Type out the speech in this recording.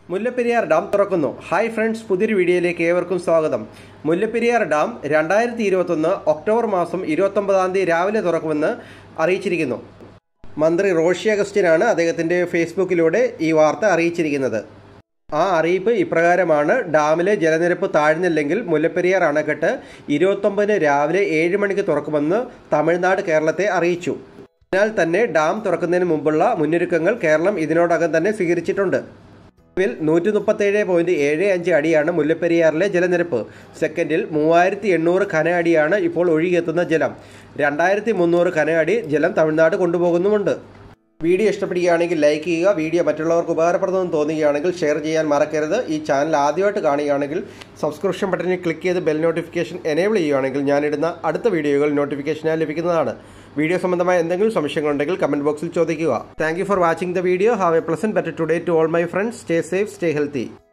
Mullaperiyar dam തുറക്കുന്നു hi friends പുതിയൊരു വീഡിയോയിലേക്ക് ഏവർക്കും സ്വാഗതം മുല്ലപ്പെരിയാർ ഡാം രണ്ടായിരത്തി ഇരുപത്തൊന്ന് ഒക്ടോബർ മാസം ഇരുപത്തൊമ്പതാം തീയതി രാവിലെ തുറക്കുമെന്ന് അറിയിച്ചിരിക്കുന്നു മന്ത്രി റോഷി അഗസ്റ്റിനാണ് അദ്ദേഹത്തിൻ്റെ ഫേസ്ബുക്കിലൂടെ ഈ വാർത്ത അറിയിച്ചിരിക്കുന്നത് ആ അറിയിപ്പ് ഇപ്രകാരമാണ് ഡാമിലെ ജലനിരപ്പ് താഴ്ന്നില്ലെങ്കിൽ മുല്ലപ്പെരിയാർ അണക്കെട്ട് ഇരുപത്തൊമ്പതിന് രാവിലെ ഏഴ് മണിക്ക് തുറക്കുമെന്ന് തമിഴ്നാട് കേരളത്തെ അറിയിച്ചു അതിനാൽ തന്നെ ഡാം തുറക്കുന്നതിന് മുമ്പുള്ള മുന്നൊരുക്കങ്ങൾ കേരളം ഇതിനോടകം തന്നെ സ്വീകരിച്ചിട്ടുണ്ട് നിലവിൽ നൂറ്റി മുപ്പത്തേഴ് പോയിന്റ് ഏഴ് അഞ്ച് അടിയാണ് മുല്ലപ്പെരിയാറിലെ ജലനിരപ്പ് സെക്കൻഡിൽ മൂവായിരത്തി എണ്ണൂറ് ഘന അടിയാണ് ഇപ്പോൾ ഒഴുകിയെത്തുന്ന ജലം രണ്ടായിരത്തി മുന്നൂറ് ഘന അടി ജലം തമിഴ്നാട് കൊണ്ടുപോകുന്നുമുണ്ട് വീഡിയോ ഇഷ്ടപ്പെടുകയാണെങ്കിൽ ലൈക്ക് ചെയ്യുക വീഡിയോ മറ്റുള്ളവർക്ക് ഉപകാരപ്രദമെന്ന് തോന്നുകയാണെങ്കിൽ ഷെയർ ചെയ്യാൻ മറക്കരുത് ഈ ചാനൽ ആദ്യമായിട്ട് കാണുകയാണെങ്കിൽ സബ്സ്ക്രിപ്ഷൻ ബട്ടണിൽ ക്ലിക്ക് ചെയ്ത് ബെൽ നോട്ടിഫിക്കേഷൻ എനേബിൾ ചെയ്യുകയാണെങ്കിൽ ഞാനിടുന്ന അടുത്ത വീഡിയോകൾ നോട്ടിഫിക്കേഷനായി ലഭിക്കുന്നതാണ് വീഡിയോ സംബന്ധമായ എന്തെങ്കിലും സംശയങ്ങളുണ്ടെങ്കിൽ കമന്റ് ബോക്സിൽ ചോദിക്കുക thank you for watching the video have a pleasant better today to all my friends stay safe stay healthy